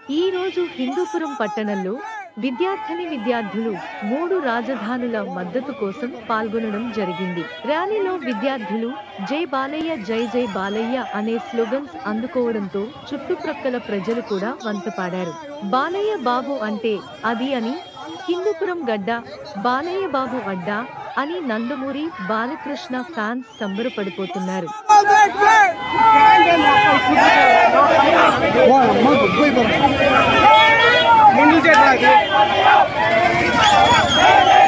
ఈ రోజు హిందూపురం పట్టణంలో విద్యార్థిని విద్యార్థులు మూడు రాజధానుల మద్దతు కోసం పాల్గొనడం జరిగింది ర్యాలీలో విద్యార్థులు జై బాలయ్య జై జై బాలయ్య అనే స్లోగన్స్ అందుకోవడంతో చుట్టుప్రక్కల ప్రజలు కూడా వంతపాడారు బాలయ్య బాబు అంటే అది అని హిందూపురం గడ్డ బాలయ్య బాబు అడ్డా అని నందమూరి బాలకృష్ణ ఫ్యాన్స్ సంబరపడిపోతున్నారు ముందు చేయాలి